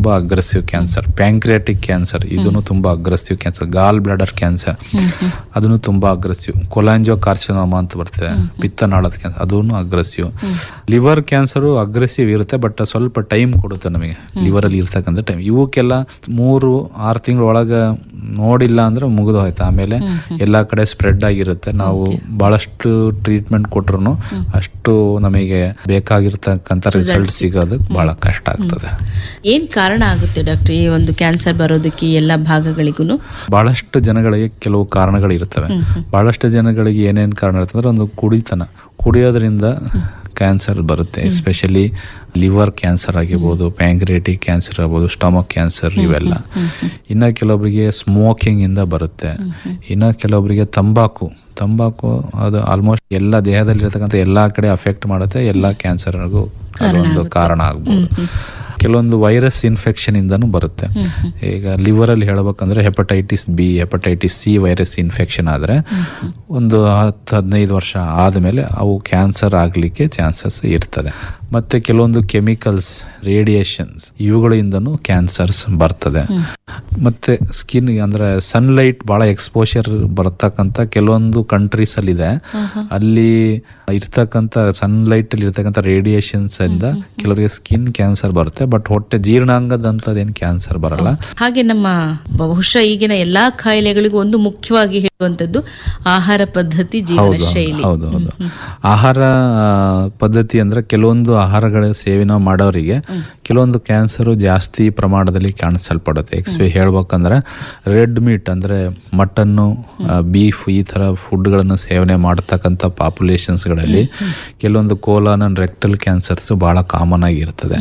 ತುಂಬಾ aggressive cancer pancreatic cancer ಇದನ್ನು ತುಂಬಾ aggressive cancer gall bladder cancer ಅದನ್ನು ತುಂಬಾ ಅಗ್ರೆಸಿವ್ ಕೊಲಾಂಜೋ ಕಾರ್ಸಿನೋಮ ಅಂತ ಬರ್ತದೆ ಪಿತ್ತನಾಳದ ಕ್ಯಾನ್ಸರ್ ಅದನ್ನು ಅಗ್ರೆಸಿವ್ ಲಿವರ್ ಕ್ಯಾನ್ಸರ್ ಅಗ್ರೆಸಿವ್ ಇರುತ್ತೆ ಬಟ್ ಸ್ವಲ್ಪ ಟೈಮ್ ಕೊಡುತ್ತೆ ನಮಗೆ ಲಿವರ್ ಅಲ್ಲಿ ಇರ್ತಕ್ಕಂಥ ಟೈಮ್ ಇವಕ್ಕೆಲ್ಲ ಮೂರು ಆರು ತಿಂಗಳ ಒಳಗ ನೋಡಿಲ್ಲ ಅಂದ್ರೆ ಮುಗಿದು ಹೋಯ್ತು ಆಮೇಲೆ ಎಲ್ಲಾ ಕಡೆ ಸ್ಪ್ರೆಡ್ ಆಗಿರುತ್ತೆ ನಾವು ಬಹಳಷ್ಟು ಟ್ರೀಟ್ಮೆಂಟ್ ಕೊಟ್ರು ಅಷ್ಟು ನಮಗೆ ಬೇಕಾಗಿರ್ತಕ್ಕಂಥ ರಿಸಲ್ಟ್ ಸಿಗೋದಕ್ಕೆ ಬಹಳ ಕಷ್ಟ ಆಗ್ತದೆ ಏನ್ ಕಾರಣ ಆಗುತ್ತೆ ಡಾಕ್ಟರ್ ಈ ಒಂದು ಕ್ಯಾನ್ಸರ್ ಬರೋದಕ್ಕೆ ಈ ಎಲ್ಲ ಭಾಗಗಳಿಗೂ ಬಹಳಷ್ಟು ಜನಗಳಿಗೆ ಕೆಲವು ಕಾರಣಗಳು ಇರ್ತವೆ ಬಹಳಷ್ಟು ಜನಗಳಿಗೆ ಏನೇನು ಕಾರಣ ಇರ್ತದೆ ಅಂದ್ರೆ ಒಂದು ಕುಡಿತನ ಕುಡಿಯೋದ್ರಿಂದ ಕ್ಯಾನ್ಸರ್ ಬರುತ್ತೆ ಎಸ್ಪೆಷಲಿ ಲಿವರ್ ಕ್ಯಾನ್ಸರ್ ಆಗಿರ್ಬೋದು ಪ್ಯಾಂಕ್ರಿಯಾಟಿಕ್ ಕ್ಯಾನ್ಸರ್ ಆಗ್ಬೋದು ಸ್ಟಮಕ್ ಕ್ಯಾನ್ಸರ್ ಇವೆಲ್ಲ ಇನ್ನ ಕೆಲವೊಬ್ಬರಿಗೆ ಸ್ಮೋಕಿಂಗ್ ಇಂದ ಬರುತ್ತೆ ಇನ್ನ ಕೆಲವೊಬ್ಬರಿಗೆ ತಂಬಾಕು ತಂಬಾಕು ಅದು ಆಲ್ಮೋಸ್ಟ್ ಎಲ್ಲ ದೇಹದಲ್ಲಿ ಇರ್ತಕ್ಕಂಥ ಎಲ್ಲಾ ಕಡೆ ಅಫೆಕ್ಟ್ ಮಾಡುತ್ತೆ ಎಲ್ಲಾ ಕ್ಯಾನ್ಸರ್ಗೂ ಅದೊಂದು ಕಾರಣ ಆಗ್ಬೋದು ಕೆಲವೊಂದು ವೈರಸ್ ಇನ್ಫೆಕ್ಷನ್ ಇಂದನೂ ಬರುತ್ತೆ ಈಗ ಲಿವರ್ ಅಲ್ಲಿ ಹೇಳ್ಬೇಕಂದ್ರೆ hepatitis B hepatitis C virus infection ಆದ್ರೆ ಒಂದು ಹತ್ತು ಹದಿನೈದು ವರ್ಷ ಆದಮೇಲೆ ಅವು ಕ್ಯಾನ್ಸರ್ ಆಗ್ಲಿಕ್ಕೆ ಚಾನ್ಸಸ್ ಇರ್ತದೆ ಮತ್ತೆ ಕೆಲವೊಂದು ಕೆಮಿಕಲ್ಸ್ ರೇಡಿಯೇಷನ್ಸ್ ಇವುಗಳಿಂದನೂ ಕ್ಯಾನ್ಸರ್ಸ್ ಬರ್ತದೆ ಮತ್ತೆ ಸ್ಕಿನ್ ಅಂದ್ರೆ ಸನ್ಲೈಟ್ ಬಹಳ ಎಕ್ಸ್ಪೋಷರ್ ಬರ್ತಕ್ಕಂತ ಕೆಲವೊಂದು ಕಂಟ್ರೀಸ್ ಅಲ್ಲಿ ಇದೆ ಅಲ್ಲಿ ಇರ್ತಕ್ಕಂಥ ಸನ್ಲೈಟ್ ಅಲ್ಲಿ ಇರ್ತಕ್ಕಂಥ ರೇಡಿಯೇಷನ್ಸ್ ಇಂದ ಕೆಲವರಿಗೆ ಸ್ಕಿನ್ ಕ್ಯಾನ್ಸರ್ ಬರುತ್ತೆ ಬಟ್ ಹೊಟ್ಟೆ ಜೀರ್ಣಾಂಗದಂತದೇನು ಕ್ಯಾನ್ಸರ್ ಬರಲ್ಲ ಹಾಗೆ ನಮ್ಮ ಬಹುಶಃ ಈಗಿನ ಎಲ್ಲಾ ಕಾಯಿಲೆಗಳಿಗೂ ಒಂದು ಮುಖ್ಯವಾಗಿ ಹೇಳುವಂತದ್ದು ಆಹಾರ ಪದ್ಧತಿ ಜೀವನ ಹೌದು ಶೈಲಿ ಹೌದು ಹೌದು ಆಹಾರ ಆ, ಪದ್ಧತಿ ಅಂದ್ರೆ ಕೆಲವೊಂದು ಆಹಾರಗಳ ಸೇವನೆ ಮಾಡೋರಿಗೆ ಕೆಲವೊಂದು ಕ್ಯಾನ್ಸರ್ ಜಾಸ್ತಿ ಪ್ರಮಾಣದಲ್ಲಿ ಕಾಣಿಸಲ್ಪಡುತ್ತೆ ಎಕ್ಸ್ಪೆ ಹೇಳ್ಬೇಕಂದ್ರೆ ರೆಡ್ ಮೀಟ್ ಅಂದ್ರೆ ಮಟನ್ನು ಬೀಫ್ ಈ ತರ ಫುಡ್ಗಳನ್ನು ಸೇವನೆ ಮಾಡತಕ್ಕಂಥ ಪಾಪ್ಯುಲೇಷನ್ಸ್ಗಳಲ್ಲಿ ಕೆಲವೊಂದು ಕೋಲಾನ್ ಅಂಡ್ ರೆಕ್ಟಲ್ ಕ್ಯಾನ್ಸರ್ಸ್ ಬಹಳ ಕಾಮನ್ ಆಗಿರ್ತದೆ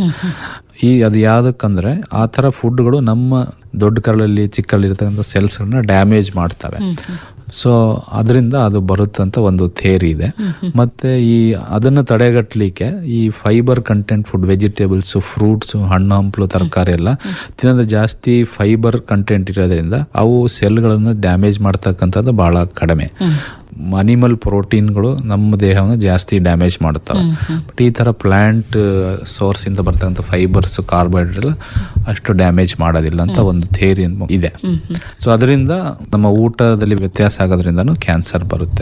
ಈ ಅದು ಯಾವ್ದಕ್ಕಂದ್ರೆ ಆ ಥರ ಫುಡ್ಗಳು ನಮ್ಮ ದೊಡ್ಡ ಕರಳಲ್ಲಿ ಚಿಕ್ಕ ಕರಳಲ್ಲಿ ಇರ್ತಕ್ಕಂಥ ಸೆಲ್ಸ್ಗಳನ್ನ ಡ್ಯಾಮೇಜ್ ಮಾಡ್ತವೆ ಸೊ ಅದರಿಂದ ಅದು ಬರುತ್ತಂತ ಒಂದು ಥೇರಿ ಇದೆ ಮತ್ತೆ ಈ ಅದನ್ನು ತಡೆಗಟ್ಟಲಿಕ್ಕೆ ಈ fibre content food vegetables fruits ಹಣ್ಣು ಹಂಪಲು ತರಕಾರಿ ಎಲ್ಲ ತಿನ್ನೋದು ಜಾಸ್ತಿ ಫೈಬರ್ ಕಂಟೆಂಟ್ ಇರೋದ್ರಿಂದ ಅವು ಸೆಲ್ಗಳನ್ನು ಡ್ಯಾಮೇಜ್ ಮಾಡ್ತಕ್ಕಂಥದ್ದು ಬಹಳ ಕಡಿಮೆ ಅನಿಮಲ್ ಪ್ರೋಟೀನ್ಗಳು ನಮ್ಮ ದೇಹವನ್ನು ಜಾಸ್ತಿ ಡ್ಯಾಮೇಜ್ ಮಾಡುತ್ತವೆ ಬಟ್ ಈ ತರ ಪ್ಲಾಂಟ್ ಸೋರ್ಸ್ ಇಂದ ಬರ್ತಕ್ಕಂಥ ಫೈಬರ್ಸ್ ಕಾರ್ಬೋಹೈಡ್ರೇಟ್ ಅಷ್ಟು ಡ್ಯಾಮೇಜ್ ಮಾಡೋದಿಲ್ಲ ಅಂತ ಒಂದು ಥೇರಿ ಇದೆ ಸೊ ಅದರಿಂದ ನಮ್ಮ ಊಟದಲ್ಲಿ ವ್ಯತ್ಯಾಸ ಆಗೋದ್ರಿಂದನೂ ಕ್ಯಾನ್ಸರ್ ಬರುತ್ತೆ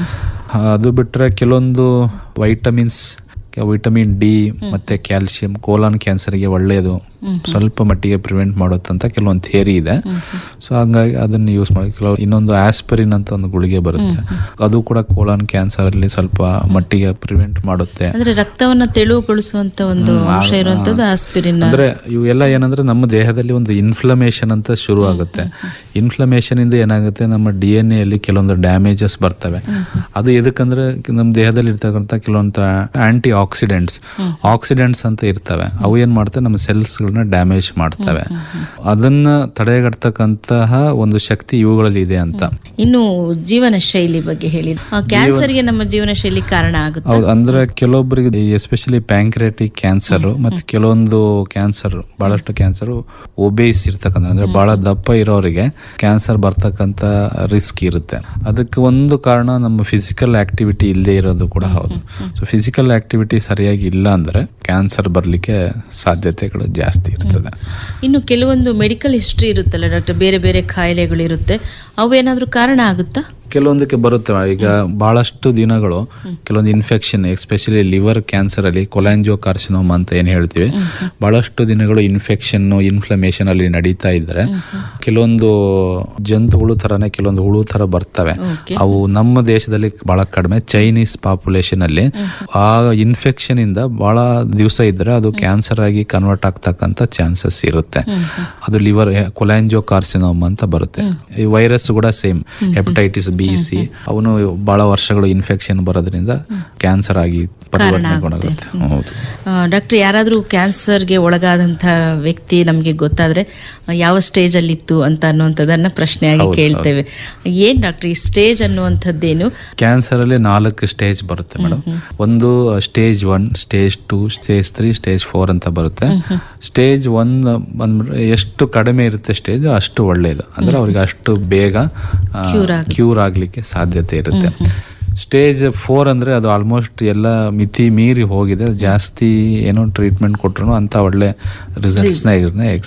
ಅದು ಬಿಟ್ರೆ ಕೆಲವೊಂದು ವೈಟಮಿನ್ಸ್ ವಿಟಮಿನ್ ಡಿ ಮತ್ತೆ ಕ್ಯಾಲ್ಸಿಯಂ ಕೋಲಾನ್ ಕ್ಯಾನ್ಸರ್ಗೆ ಒಳ್ಳೆಯದು ಸ್ವಲ್ಪ ಮಟ್ಟಿಗೆ ಪ್ರಿವೆಂಟ್ ಮಾಡುತ್ತಂತ ಕೆಲವೊಂದು ಥಿಯರಿ ಇದೆ ಸೊ ಹಂಗಾಗಿ ಅದನ್ನು ಯೂಸ್ ಮಾಡಿ ಕೆಲವು ಇನ್ನೊಂದು ಆಸ್ಪರಿನ್ ಅಂತ ಒಂದು ಗುಳಿಗೆ ಬರುತ್ತೆ ಅದು ಕೂಡ ಕೋಲಾನ್ ಕ್ಯಾನ್ಸರ್ ಅಲ್ಲಿ ಸ್ವಲ್ಪ ಮಟ್ಟಿಗೆ ಪ್ರಿವೆಂಟ್ ಮಾಡುತ್ತೆ ಅಂದ್ರೆ ರಕ್ತವನ್ನ ತೆಳುವುಗೊಳಿಸುವಂತ ಒಂದು ಅಂಶ ಇರುವಂತದ್ದು ಆಸ್ಪಿರಿನ್ ಅಂದ್ರೆ ಇವೆಲ್ಲ ಏನಂದ್ರೆ ನಮ್ಮ ದೇಹದಲ್ಲಿ ಒಂದು ಇನ್ಫ್ಲಮೇಷನ್ ಅಂತ ಶುರು ಆಗುತ್ತೆ ಇನ್ಫ್ಲಮೇಷನ್ ಇಂದ ಏನಾಗುತ್ತೆ ನಮ್ಮ ಡಿ ಎನ್ ಎಲ್ಲಿ ಕೆಲವೊಂದು ಡ್ಯಾಮೇಜಸ್ ಬರ್ತವೆ ಅದು ಎದಕ್ಕಂದ್ರೆ ನಮ್ಮ ದೇಹದಲ್ಲಿ ಇರ್ತಕ್ಕಂಥ ಕೆಲವೊಂದು ಆಂಟಿ ಆಕ್ಸಿಡೆಂಟ್ಸ್ ಆಕ್ಸಿಡೆಂಟ್ಸ್ ಅಂತ ಇರ್ತವೆ ಅವು ಏನ್ ಮಾಡ್ತವೆ ನಮ್ಮ ಸೆಲ್ಸ್ ಗಳನ್ನ ಡ್ಯಾಮೇಜ್ ಮಾಡ್ತವೆ ಅದನ್ನ ತಡೆಗಟ್ಟತಕ್ಕಂತಹ ಒಂದು ಶಕ್ತಿ ಇವುಗಳಲ್ಲಿ ಇದೆ ಅಂತ ಇನ್ನು ಜೀವನ ಶೈಲಿ ಬಗ್ಗೆ ಹೇಳಿ ಆ, ಕ್ಯಾನ್ಸರ್ಗೆ ನಮ್ಮ ಜೀವನ ಶೈಲಿ ಕಾರಣ ಆಗುತ್ತೆ ಹೌದು ಅಂದ್ರೆ ಕೆಲವೊಬ್ಬರಿಗೆ ಎಸ್ಪೆಷಲಿ ಪ್ಯಾಂಕ್ರಿಯಾಟಿಕ್ ಕ್ಯಾನ್ಸರ್ ಮತ್ತೆ ಕೆಲವೊಂದು ಕ್ಯಾನ್ಸರ್ ಬಹಳಷ್ಟು ಕ್ಯಾನ್ಸರ್ ಒಬೇಸ್ ಇರ್ತಕ್ಕಂಥ ಅಂದ್ರೆ ಬಹಳ ದಪ್ಪ ಇರೋರಿಗೆ ಕ್ಯಾನ್ಸರ್ ಬರ್ತಕ್ಕಂತ ರಿಸ್ಕ್ ಇರುತ್ತೆ ಅದಕ್ಕೆ ಒಂದು ಕಾರಣ ನಮ್ಮ ಫಿಸಿಕಲ್ ಆಕ್ಟಿವಿಟಿ ಇಲ್ಲದೆ ಇರೋದು ಕೂಡ ಹೌದು ಸೊ ಫಿಸಿಕಲ್ ಆಕ್ಟಿವಿಟಿ ಸರಿಯಾಗಿ ಇಲ್ಲ ಅಂದ್ರೆ ಕ್ಯಾನ್ಸರ್ ಬರ್ಲಿಕ್ಕೆ ಸಾಧ್ಯತೆಗಳು ಜಾಸ್ತಿ ಇರ್ತದೆ ಇನ್ನು ಕೆಲವೊಂದು ಮೆಡಿಕಲ್ ಹಿಸ್ಟ್ರಿ ಇರುತ್ತಲ್ಲ ಡಾಕ್ಟರ್ ಬೇರೆ ಬೇರೆ ಕಾಯಿಲೆಗಳು ಇರುತ್ತೆ ಅವು ಏನಾದ್ರೂ ಕಾರಣ ಆಗುತ್ತಾ ಕೆಲವೊಂದಕ್ಕೆ ಬರುತ್ತೆ ಈಗ ಬಹಳಷ್ಟು ದಿನಗಳು ಕೆಲವೊಂದು ಇನ್ಫೆಕ್ಷನ್ ಎಸ್ಪೆಷಲಿ ಲಿವರ್ ಕ್ಯಾನ್ಸರ್ ಅಲ್ಲಿ ಕೊಲಾಂಜೋ ಕಾರ್ಸಿನೋಮ ಅಂತ ಏನ್ ಹೇಳ್ತೀವಿ ಬಹಳಷ್ಟು ದಿನಗಳು ಇನ್ಫೆಕ್ಷನ್ ಇನ್ಫ್ಲಮೇಷನ್ ಅಲ್ಲಿ ನಡೀತಾ ಇದ್ರೆ ಕೆಲವೊಂದು ಜಂತುಗಳು ತರನೇ ಕೆಲವೊಂದು ಹುಳು ತರ ಬರ್ತವೆ ಅವು ನಮ್ಮ ದೇಶದಲ್ಲಿ ಬಹಳ ಕಡಿಮೆ ಚೈನೀಸ್ ಪಾಪ್ಯುಲೇಷನ್ ಅಲ್ಲಿ ಆ ಇನ್ಫೆಕ್ಷನ್ ಇಂದ ಬಹಳ ದಿವಸ ಇದ್ರೆ ಅದು ಕ್ಯಾನ್ಸರ್ ಆಗಿ ಕನ್ವರ್ಟ್ ಆಗ್ತಕ್ಕಂತ ಚಾನ್ಸಸ್ ಇರುತ್ತೆ ಅದು ಲಿವರ್ ಕೊಲಾಂಜೋ ಕಾರ್ಸಿನೋಮ್ ಅಂತ ಬರುತ್ತೆ ಈ ವೈರಸ್ ಕೂಡ ಸೇಮ್ ಹೆಪಟೈಟಿಸ್ ಬಿ ಸಿ ಅವನು ಬಹಳ ವರ್ಷಗಳು ಇನ್ಫೆಕ್ಷನ್ ಬರೋದ್ರಿಂದ ಕ್ಯಾನ್ಸರ್ ಆಗಿ ಪರಿವರ್ತನೆಗೊಳಗುತ್ತೆ ಹೌದು ಆ, ಡಾಕ್ಟರ್ ಯಾರಾದರೂ ಕ್ಯಾನ್ಸರ್ಗೆ ಒಳಗಾದಂಥ ವ್ಯಕ್ತಿ ನಮಗೆ ಗೊತ್ತಾದ್ರೆ ಆ, ಯಾವ ಸ್ಟೇಜ್ ಅಲ್ಲಿ ಇತ್ತು ಅಂತ ಅನ್ನುವಂಥದ್ದನ್ನ ಪ್ರಶ್ನೆಯಾಗಿ ಕೇಳ್ತೇವೆ ಏನ್ ಡಾಕ್ಟರ್ ಈ ಸ್ಟೇಜ್ ಅನ್ನುವಂಥದ್ದೇನು ಕ್ಯಾನ್ಸರ್ ಅಲ್ಲಿ ನಾಲ್ಕು ಸ್ಟೇಜ್ ಬರುತ್ತೆ ಮೇಡಮ್ ಒಂದು stage one stage two stage three stage four ಅಂತ ಬರುತ್ತೆ ಸ್ಟೇಜ್ ಒನ್ ಬಂದ್ಬಿಟ್ರೆ ಎಷ್ಟು ಕಡಿಮೆ ಇರುತ್ತೆ ಸ್ಟೇಜ್ ಅಷ್ಟು ಒಳ್ಳೆಯದು ಅಂದ್ರೆ ಅವ್ರಿಗೆ ಅಷ್ಟು ಬೇಗ ಕ್ಯೂರ್ ಆಗ್ಲಿಕ್ಕೆ ಸಾಧ್ಯತೆ ಇರುತ್ತೆ ಸ್ಟೇಜ್ ಫೋರ್ ಅಂದ್ರೆ ಅದು ಆಲ್ಮೋಸ್ಟ್ ಎಲ್ಲ ಮಿತಿ ಮೀರಿ ಹೋಗಿದೆ ಜಾಸ್ತಿ ಏನೋ ಟ್ರೀಟ್ಮೆಂಟ್ ಕೊಟ್ರು ಅಂತ ಒಳ್ಳೆ ರಿಸಲ್ಟ್ಸ್ನ